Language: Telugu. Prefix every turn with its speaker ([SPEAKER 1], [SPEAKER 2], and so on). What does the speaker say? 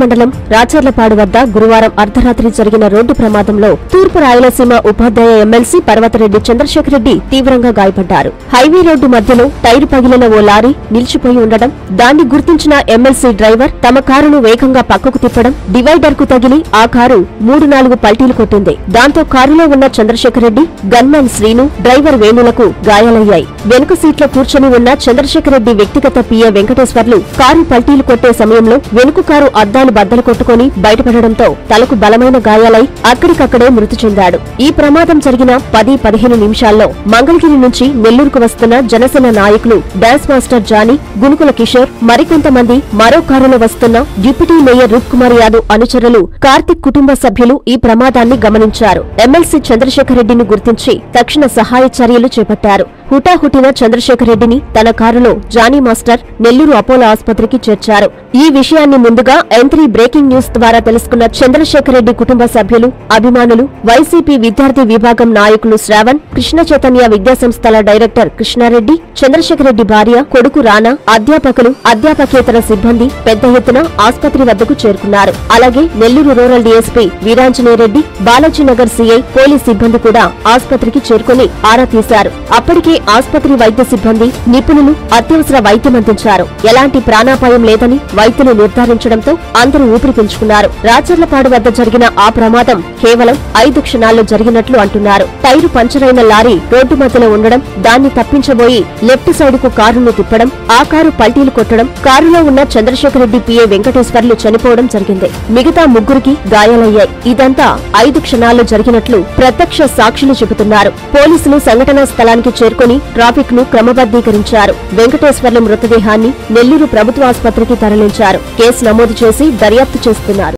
[SPEAKER 1] మండలం రాచర్లపాడు వద్ద గురువారం అర్ధరాత్రి జరిగిన రోడ్డు ప్రమాదంలో తూర్పు రాయలసీమ ఉపాధ్యాయ ఎమ్మెల్సీ పర్వతరెడ్డి చంద్రశేఖర్ రెడ్డి తీవ్రంగా గాయపడ్డారు హైవే రోడ్డు మధ్యలో టైరు పగిలిన ఓ లారీ నిలిచిపోయి ఉండడం దాన్ని గుర్తించిన ఎమ్మెల్సీ డ్రైవర్ తమ కారును వేగంగా పక్కకు తిప్పడం డివైడర్ కు తగిలి ఆ కారు మూడు నాలుగు పల్టీలు కొట్టింది దాంతో కారులో ఉన్న చంద్రశేఖర్ రెడ్డి గన్మ్యాన్ శ్రీను డ్రైవర్ వేణులకు గాయాలయ్యాయి వెనుక సీట్లో కూర్చొని ఉన్న చంద్రశేఖర్ రెడ్డి వ్యక్తిగత పిఏ వెంకటేశ్వర్లు కారు పల్టీలు కొట్టే సమయంలో వెనుక కారు అద్దాలు బద్దలు కొట్టుకుని బయటపడడంతో తలకు బలమైన గాయాలై అక్కడికక్కడే మృతి చెందాడు ఈ ప్రమాదం జరిగిన పది పదిహేను నిమిషాల్లో మంగళగిరి నుంచి నెల్లూరుకు వస్తున్న జనసేన నాయకులు డాన్స్ మాస్టర్ జానీ గునుకుల కిషోర్ మరికొంతమంది మరో కారులో వస్తున్న డిప్యూటీ మేయర్ రూప్ కుమార్ యాదవ్ అనుచరులు కార్తిక్ కుటుంబ సభ్యులు ఈ ప్రమాదాన్ని గమనించారు ఎమ్మెల్సీ చంద్రశేఖర్ రెడ్డిని గుర్తించి తక్షణ సహాయ చర్యలు చేపట్టారు హుటాహుటిన చంద్రశేఖర్ రెడ్డిని తన కారులో జానీ మాస్టర్ నెల్లూరు అపోలో ఆసుపత్రికి చేర్చారు ఈ విషయాన్ని ముందుగా ఎంత్రీ బ్రేకింగ్ న్యూస్ ద్వారా తెలుసుకున్న చంద్రశేఖర్ రెడ్డి కుటుంబ సభ్యులు అభిమానులు వైసీపీ విద్యార్థి విభాగం నాయకులు శ్రావణ్ కృష్ణ చైతన్య విద్యాసంస్థల డైరెక్టర్ కృష్ణారెడ్డి చంద్రశేఖర్ రెడ్డి భార్య కొడుకు రానా అధ్యాపకులు అధ్యాపకేతర సిబ్బంది పెద్ద ఎత్తున ఆసుపత్రి వద్దకు చేరుకున్నారు అలాగే Nellore rural DSP Veeranjaneya Reddy Balajinagar CI police సిబ్బంది కూడా ఆసుపత్రికి చేరుకుని ఆరా తీశారు అప్పటికే ఆసుపత్రి వైద్య సిబ్బంది నిపుణులు అత్యవసర వైద్యం అందించారు ఎలాంటి ప్రాణాపాయం లేదని వైద్యులు నిర్ధారించడంతో అందరూ ఊపిరి పీల్చుకున్నారు రాచర్లపాడు వద్ద జరిగిన ఆ ప్రమాదం కేవలం ఐదు క్షణాల్లో జరిగినట్లు అంటున్నారు టైరు పంచరైన లారీ రోడ్డు మధ్యలో ఉండడం దాన్ని తప్పించబోయి లెఫ్ట్ సైడ్ కు కారును తిప్పడం ఆ కారు పల్టీలు కొట్టడం కారులో ఉన్న చంద్రశేఖర్ రెడ్డి పిఏ వెంకటేశ్వర్లు చనిపోవడం జరిగింది మిగతా ముగ్గురికి గాయాలయ్యాయి ఇదంతా ఐదు క్షణాల్లో జరిగినట్లు ప్రత్యక్ష సాక్షులు చెబుతున్నారు పోలీసులు సంఘటనా స్థలానికి చేరుకుని ట్రాఫిక్ ను క్రమబద్దీకరించారు వెంకటేశ్వర్ల మృతదేహాన్ని నెల్లూరు ప్రభుత్వ ఆసుపత్రికి తరలించారు కేసు నమోదు చేసి దర్యాప్తు చేస్తున్నారు